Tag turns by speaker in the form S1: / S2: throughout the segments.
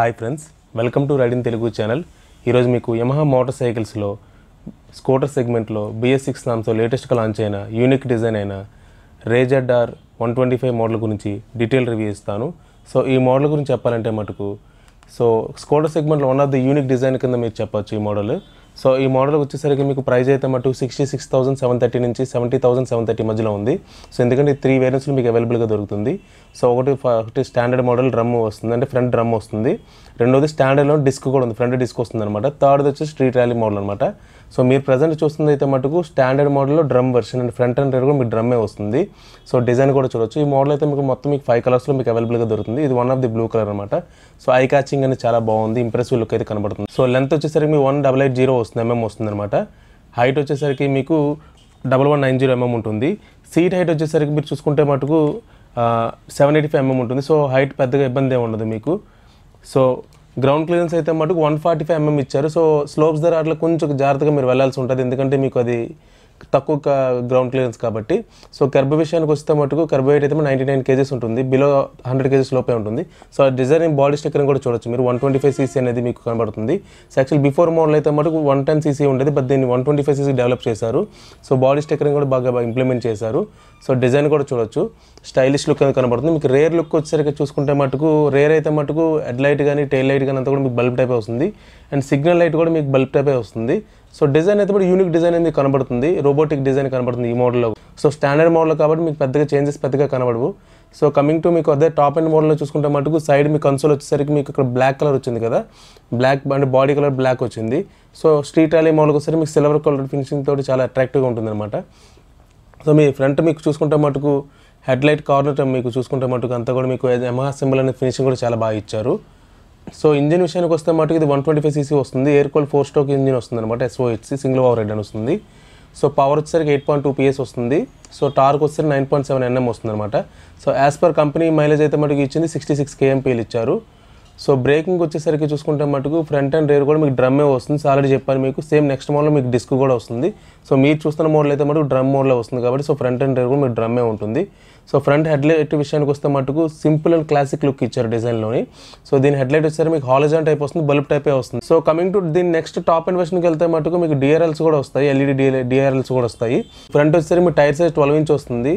S1: hi friends welcome to riding Telugu channel ఈరోజు మీకు Yamaha motor సైకిల్స్లో స్కూటర్ సెగ్మెంట్లో బిఎస్ సిక్స్ నామ్స్తో లేటెస్ట్గా లాంచ్ అయిన యూనిక్ డిజైన్ అయిన Ray Z R one twenty five model గురించి డీటెయిల్ రివ్యూ ఇస్తాను సో ఈ మోడల్ గురించి చెప్పాలంటే మటుకు సో స్కూటర్ సెగ్మెంట్లో one of the unique design కింద మీరు చెప్పొచ్చు ఈ మోడల్ సో ఈ మోడల్ వచ్చేసరికి మీకు ప్రైస్ అయితే మటు sixty six thousand seven thirty నుంచి సెవెంటీ థౌసండ్ సెవెన్ థర్టీ మధ్యలో ఉంది సో ఎందుకంటే త్రీ వేరియంట్స్లో మీకు అవైలబుల్గా దొరుకుతుంది సో ఒకటి ఒకటి స్టాండర్డ్ మోడల్ డ్రమ్ వస్తుంది అంటే ఫ్రంట్ డ్రమ్ వస్తుంది రెండోది స్టాండర్డ్లో డిస్క్ కూడా ఉంది ఫ్రంట్ డిస్క్ వస్తుంది అనమాట థర్డ్ వచ్చి స్ట్రీట్ ర్యాలీ మోడల్ అనమాట సో మీరు ప్రజెంట్ చూస్తుంది అయితే మటుకు స్టాండర్డ్ మోడల్లో drum version and front and rear కూడా మీకు డ్రమ్మే వస్తుంది సో డిజైన్ కూడా చూడొచ్చు ఈ మోడల్ అయితే మీకు మొత్తం మీకు ఫైవ్ కలర్స్లో మీకు అవైలబుల్గా దొరుకుతుంది ఇది one of the blue colour అనమాట సో ఐ క్యాచింగ్ అనేది చాలా బాగుంది ఇంప్రెసివ్ లుక్ అయితే కనబడుతుంది సో లెంత్ వచ్చేసరికి మీకు వన్ డబల్ ఎయిట్ జీరో వస్తుంది ఎంఎం వస్తుంది అనమాట హైట్ వచ్చేసరికి మీకు double one nine zero mm ఉంటుంది సీట్ హైట్ వచ్చేసరికి మీరు చూసుకుంటే మటుకు సెవెన్ ఎయిటీ ఫైవ్ ఎంఎం ఉంటుంది సో హైట్ పెద్దగా ఇబ్బంది ఏమి ఉండదు మీకు సో గ్రౌండ్ క్లియరెన్స్ అయితే మటుకు వన్ ఫార్టీ ఫైవ్ ఎంఎం ఇచ్చారు సో స్లోప్స్ ధర అట్లా కొంచెం జాగ్రత్తగా మీరు వెళ్ళాల్సి ఉంటుంది ఎందుకంటే మీకు అది తక్కువ గ్రౌండ్ క్లియరెన్స్ కాబట్టి సో కర్బ్ విషయానికి వస్తే మటుకు కర్బ్ వెయిట్ అయితే నైంటీ నైన్ కేజెస్ ఉంటుంది బిలో హండ్రెడ్ కేజెస్ లోపే ఉంటుంది సో డిజైన్ బాడీ స్టిక్కర్ కూడా చూడొచ్చు మీరు వన్ ట్వంటీ ఫైవ్ సీసీ అనేది మీకు కనబడుతుంది సో యాక్చువల్ బిఫోర్ మోడల్ అయితే మటుకు వన్ టెన్ సీసీ ఉండేది బట్ దీన్ని one twenty five CC develop చేశారు సో బాడీ స్టిక్కరింగ్ కూడా బాగా ఇంప్లిమెంట్ చేశారు సో డిజైన్ కూడా చూడొచ్చు స్టైలిష్ లుక్ అనేది కనబడుతుంది మీకు రేర్ లుక్ వచ్చేసరికి చూసుకుంటే మటుకు రేర్ అయితే మటుకు హెడ్ లైట్ కానీ టైల్ లైట్ కానీ అంతా కూడా మీకు బల్బ్ టైపే వస్తుంది అండ్ సిగ్నల్ లైట్ కూడా మీకు బల్బ్ టైపే వస్తుంది సో డిజైన్ అయితే కూడా యూనిక్ డిజైన్ అనేది కనబడుతుంది రోబోటిక్ డిజైన్ కనబడుతుంది ఈ మోడల్లో సో స్టాండర్డ్ మోడల్ కాబట్టి మీకు పెద్దగా చేంజెస్ పెద్దగా కనబడవు సో కమింగ్ టు మీకు అదే టాప్ అండ్ మోడల్లో చూసుకుంటే మటుకు సైడ్ మీ కన్సోల్ వచ్చేసరికి మీకు ఇక్కడ బ్లాక్ కలర్ వచ్చింది కదా బ్లాక్ అంటే బాడీ కలర్ బ్లాక్ వచ్చింది సో స్ట్రీట్ ర్యాలీ మోడల్కి వచ్చేసరికి మీకు సిల్వర్ కలర్ ఫినిషింగ్ తోటి చాలా అట్రాక్టివ్గా ఉంటుంది అనమాట సో మీ ఫ్రంట్ మీకు చూసుకుంటే మటుకు హెడ్ లైట్ కార్నర్ మీకు చూసుకుంటే మటుకు అంతా కూడా మీకు యమహా సింబల్ అనే ఫినిషింగ్ కూడా చాలా బాగా ఇచ్చారు సో ఇంజిన్ విషయానికి వస్తే మటుకు ఇది వన్ ట్వంటీ ఫైవ్ సీసీ వస్తుంది air cool four stroke engine వస్తుంది అనమాట ఎస్ఓహెచ్సి సింగిల్ ఓవర్ హెడ్ అని వస్తుంది సో పవర్ వచ్చేసరికి ఎయిట్ పాయింట్ టూ పిఎస్ వస్తుంది సో టార్క్ వచ్చేసరికి నైన్ పాయింట్ సెవెన్ ఎన్ఎం వస్తుంది అనమాట so as per company mileage అయితే మటుకు ఇచ్చింది సిక్స్టీ సిక్స్ కేఎంపీలు ఇచ్చారు సో బ్రేకింగ్ వచ్చేసరికి చూసుకుంటే మటుకు ఫ్రంట్ అండ్ రేర్ కూడా మీకు డ్రమ్మే వస్తుంది సో ఆల్రెడీ చెప్పాను మీకు సేమ్ నెక్స్ట్ మోడల్ మీకు డిస్క్ కూడా వస్తుంది సో మీరు చూస్తున్న మోడల్ అయితే మటుకు డ్రమ్ మోడల్ వస్తుంది కాబట్టి సో ఫ్రంట్ అండ్ రేర్ కూడా మీకు డ్రమ్మే ఉంటుంది సో ఫ్రంట్ హెడ్లైట్ విషయానికి వస్తే మటుకు సింపుల్ అండ్ క్లాసిక్ లుక్ ఇచ్చారు డిజైన్లోని సో దీని హెడ్లైట్ వచ్చేసరికి మీకు హాలజాన్ టైప్ వస్తుంది బల్బ్ టైపే వస్తుంది సో కమింగ్ టు దీని నెక్స్ట్ టాప్ అండ్ వెర్షన్కి వెళ్తే మటుకు మీకు డిఆర్ఎల్స్ కూడా వస్తాయి ఎల్ఈడి డిఆర్ఎల్స్ కూడా వస్తాయి ఫ్రంట్ వచ్చేసరికి మీ టైర్ సైజ్ ట్వెల్వ్ ఇంచ్ వస్తుంది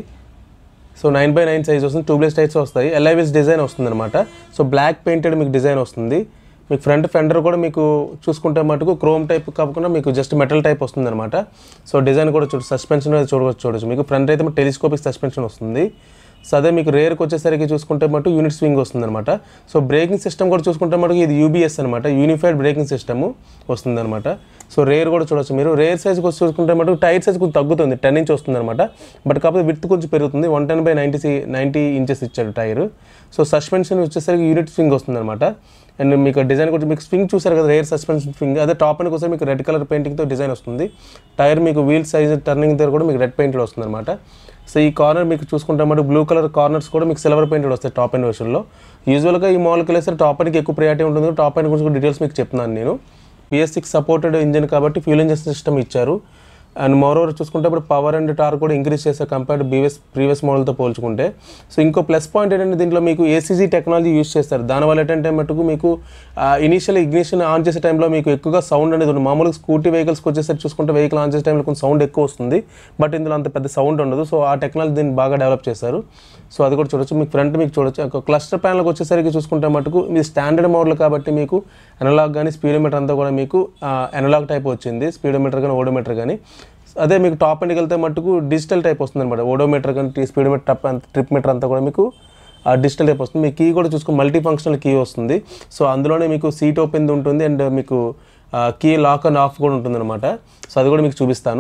S1: so nine by nine size వస్తుంది ట్యూబ్లెస్ టైర్స్ వస్తాయి ఎల్ఐవిస్ డిజైన్ వస్తుంది అనమాట సో బ్లాక్ పెయింటెడ్ మీకు డిజైన్ వస్తుంది మీకు ఫ్రంట్ ఫెండర్ కూడా మీకు చూసుకుంటే మటుకు క్రోమ్ టైప్ కాకుండా మీకు జస్ట్ మెటల్ టైప్ వస్తుంది అనమాట సో డిజైన్ కూడా చూడు సస్పెన్షన్ చూడవచ్చు చూడొచ్చు మీకు ఫ్రంట్ అయితే టెలిస్కోపిక్ సస్పెన్షన్ వస్తుంది సో అదే మీకు రేర్కి వచ్చేసరికి చూసుకుంటే మటు యూనిట్ స్వింగ్ వస్తుంది అనమాట సో బ్రేకింగ్ సిస్టమ్ కూడా చూసుకుంటే మటుకు ఇది యూబీఎస్ అనమాట యూనిఫైడ్ బ్రేకింగ్ సిస్టమ్ వస్తుంది అనమాట సో రేర్ కూడా చూడొచ్చు మీరు రేర్ సైజ్ చూసుకుంటే మటుకు టైర్ సైజ్ కొంచెం తగ్గుతుంది టెన్ ఇంచ్ వస్తుంది అనమాట బట్ కాకపోతే విత్ కొంచెం పెరుగుతుంది వన్ టెన్ బై నైంటీ సి నైంటీ ఇంచెస్ ఇచ్చాడు టైర్ సో సస్పెన్షన్ వచ్చేసరికి యూనిట్ స్వింగ్ వస్తుంది అనమాట అండ్ మీకు డిజైన్ కూడా మీకు స్వింగ్ చూసారు కదా రేర్ సస్పెన్షన్ స్వింగ్ అదే టాప్ అని కోసం మీకు రెడ్ కలర్ పెయింటింగ్తో డిజైన్ వస్తుంది టైర్ మీకు వీల్ సైజ్ టర్నింగ్ దగ్గర కూడా మీకు రెడ్ పెయింటెడ్ వస్తుంది అనమాట సో ఈ కార్నర్ మీకు చూసుకుంటే మటు బ్లూ కలర్ కార్నర్స్ కూడా మీకు సిల్వర్ పెయింటెడ్ వస్తాయి టాప్ అండ్ వెర్షన్లో యూజువల్గా ఈ మోడల్కి వెళ్ళేసరికి టాప్ అండ్కి ఎక్కువ ప్రయారిటీ ఉంటుంది టాప్ అండ్ గురించి డీటెయిల్స్ మీకు చెప్తున్నాను నేను పిఎస్ సిక్స్ సపోర్టెడ్ ఇంజిన్ కాబట్టి ఫ్యూల్ ఇంజిన్ సిస్టమ్ ఇచ్చారు అండ్ మోర్ ఓవర్ చూసుకుంటే ఇప్పుడు పవర్ అండ్ టార్ కూడా ఇంక్రీజ్ చేస్తారు కంపేర్డ్ బీవెస్ ప్రీవియస్ మోడల్తో పోల్చుకుంటే సో ఇంకో ప్లస్ పాయింట్ ఏంటంటే దీంట్లో మీకు ఏసీజీ టెక్నాలజీ యూస్ చేస్తారు దానివల్ల ఏంటంటే మటుకు మీకు ఇనీషియల్ ఇగ్నిషన్ ఆన్ చేసే టైంలో మీకు ఎక్కువగా సౌండ్ అనేది ఉంది మామూలుగా స్కూటీ వెహికల్స్కి వచ్చేసరికి చూసుకుంటే వెహికల్ ఆన్ చేసే టైంలో కొంచెం సౌండ్ ఎక్కువ వస్తుంది బట్ ఇందులో అంత పెద్ద సౌండ్ ఉండదు సో ఆ టెక్నాలజీ దీన్ని బాగా డెవలప్ చేశారు సో అది కూడా చూడొచ్చు మీకు ఫ్రంట్ మీకు చూడొచ్చు క్లస్టర్ ప్యానల్కి వచ్చేసరికి చూసుకుంటే మటుకు మీ స్టాండర్డ్ మోడల్ కాబట్టి మీకు అనలాగ్ కానీ స్పీడోమీటర్ అంతా కూడా మీకు అనలాగ్ టైప్ వచ్చింది స్పీడోమీటర్ కానీ ఓడోమీటర్ కానీ అదే మీకు టాప్ ఎండ్కి వెళ్తే మటుకు డిజిటల్ టైప్ వస్తుంది అనమాట ఓడోమీటర్ కానీ స్పీడోమీటర్ టప్ ట్రిప్ మీటర్ అంతా కూడా మీకు డిజిటల్ టైప్ వస్తుంది మీ కీ కూడా చూసుకుని మల్టీ ఫంక్షనల్ కీ వస్తుంది సో అందులోనే మీకు సీట్ ఓపెన్ ఉంటుంది అండ్ మీకు కీ లాక్ అండ్ ఆఫ్ కూడా ఉంటుంది అనమాట సో అది కూడా మీకు చూపిస్తాను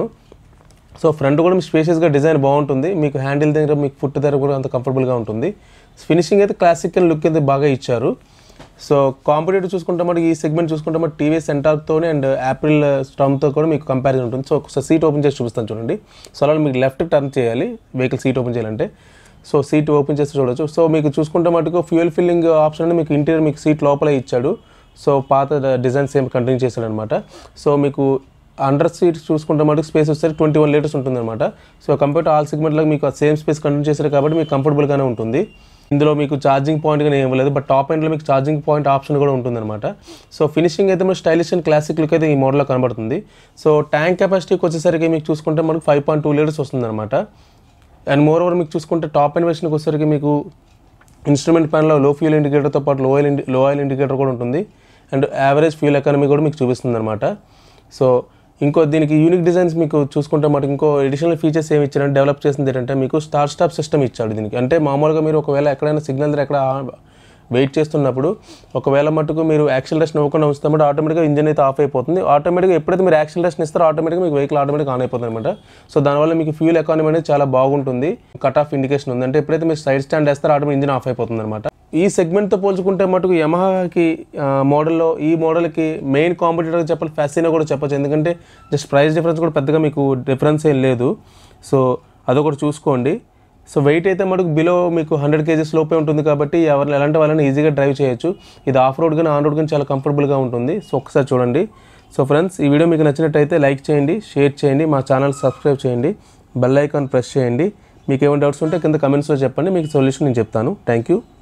S1: సో ఫ్రంట్ కూడా మీకు స్పేషియస్గా డిజైన్ బాగుంటుంది మీకు హ్యాండిల్ దగ్గర మీకు ఫుట్ దగ్గర కూడా అంత కంఫర్టబుల్గా ఉంటుంది ఫినిషింగ్ అయితే క్లాసికల్ లుక్ అయితే బాగా ఇచ్చారు సో కాంపిటేటివ్ చూసుకుంటే మనకి ఈ సెగ్మెంట్ చూసుకుంటే మనకి టీవీఎస్ సెంటార్తోనే అండ్ యాపిల్ స్టమ్తో కూడా మీకు కంపారిజన్ ఉంటుంది సో ఒకసారి సీట్ ఓపెన్ చేసి చూపిస్తాను చూడండి సో అలా మీకు లెఫ్ట్ టర్న్ చేయాలి వెహికల్ సీట్ ఓపెన్ చేయాలంటే సో సీట్ ఓపెన్ చేసి చూడొచ్చు సో మీకు చూసుకుంటే మటుకు ఫ్యూయల్ ఫిల్లింగ్ ఆప్షన్ అనేది మీకు ఇంటీరియర్ మీకు సీట్ లోపలే ఇచ్చాడు సో పాత డిజైన్ సేమ్ కంటిన్యూ చేశాడు అనమాట సో మీకు అండర్ సీట్ చూసుకుంటే మటుకు స్పేస్ వచ్చేసరికి ట్వంటీ వన్ లీటర్స్ ఉంటుంది అనమాట సో కంపేర్ టు ఆల్ సెగ్మెంట్లో మీకు సేమ్ స్పేస్ కంటిన్యూ చేశారు కాబట్టి మీకు కంఫర్టబుల్గానే ఉంటుంది ఇందులో మీకు ఛార్జింగ్ పాయింట్ కానీ ఇవ్వలేదు బట్ టాప్ ఎండ్లో మీకు ఛార్జింగ్ పాయింట్ ఆప్షన్ కూడా ఉంటుందన్నమాట సో ఫినిషింగ్ అయితే మనకు స్టైలిష్ అండ్ క్లాసిక్ లుక్ అయితే ఈ మోడల్లో కనబడుతుంది సో ట్యాంక్ కెపాసిటీకి వచ్చేసరికి మీకు చూసుకుంటే మనకు ఫైవ్ పాయింట్ టూ లీటర్స్ వస్తుందన్నమాట అండ్ మోర్ ఓవర్ మీకు చూసుకుంటే టాప్ అండ్ వెర్షన్కి వచ్చేసరికి మీకు ఇన్స్ట్రుమెంట్ ప్యాన్లో లో ఫ్యూల్ ఇండికేటర్తో పాటు లో ఆయిల్ లో ఆయిల్ ఇండికేటర్ కూడా ఉంటుంది అండ్ యావరేజ్ ఫ్యూల్ ఎకానమీ కూడా మీకు చూపిస్తుంది అనమాట సో ఇంకో దీనికి యూనిక్ డిజైన్స్ మీకు చూసుకుంటే మనకి ఇంకో ఎడిషనల్ ఫీచర్స్ ఏమి ఇచ్చారంటే డెవలప్ చేసింది ఏంటంటే మీకు స్టార్ స్టాప్ సిస్టమ్ ఇచ్చాడు దీనికి అంటే మామూలుగా మీరు ఒకవేళ ఎక్కడైనా సిగ్నల్ దగ్గర ఎక్కడ వెయిట్ చేస్తున్నప్పుడు ఒకవేళ మటుకు మీరు యాక్సిలరేషన్ ఇవ్వకుండా ఉంచుతామంటే ఆటోమేటిక్గా ఇంజిన్ అయితే ఆఫ్ అయిపోతుంది ఆటోమేటిక్గా ఎప్పుడైతే మీరు యాక్సిలరేషన్ ఇస్తారో ఆటోమేటిక్గా మీకు వెహికల్ ఆటోమేటిక్గా ఆన్ అయిపోతుంది అనమాట సో దానివల్ల మీకు ఫ్యూల్ ఎకానమీ అనేది చాలా బాగుంటుంది కట్ ఆఫ్ ఇండికేషన్ ఉంది అంటే ఎప్పుడైతే మీరు సైడ్ స్టాండ్ వేస్తారో ఆటోమేటిక్ ఇంజిన్ ఆఫ్ అయిపోతుంది అనమాట ఈ సెగ్మెంట్తో పోల్చుకుంటే మటుకు యమహాకి మోడల్లో ఈ మోడల్కి మెయిన్ కాంపిటేటర్ చెప్పాలి ఫ్యాసినా కూడా చెప్పొచ్చు ఎందుకంటే జస్ట్ ప్రైస్ డిఫరెన్స్ కూడా పెద్దగా మీకు డిఫరెన్స్ ఏం లేదు సో అదొకటి చూసుకోండి సో వెయిట్ అయితే మటుకు బిలో మీకు హండ్రెడ్ కేజీస్ లోపే ఉంటుంది కాబట్టి ఎవరు ఎలాంటి వాళ్ళని ఈజీగా డ్రైవ్ చేయొచ్చు ఇది ఆఫ్ రోడ్ కానీ ఆన్ రోడ్ కానీ చాలా కంఫర్టబుల్గా ఉంటుంది సో ఒకసారి చూడండి సో ఫ్రెండ్స్ ఈ వీడియో మీకు నచ్చినట్టయితే లైక్ చేయండి షేర్ చేయండి మా ఛానల్ సబ్స్క్రైబ్ చేయండి బెల్ ఐకాన్ ప్రెస్ చేయండి మీకు ఏమైనా డౌట్స్ ఉంటే కింద కమెంట్స్లో చెప్పండి మీకు సొల్యూషన్ నేను చెప్తాను థ్యాంక్ యూ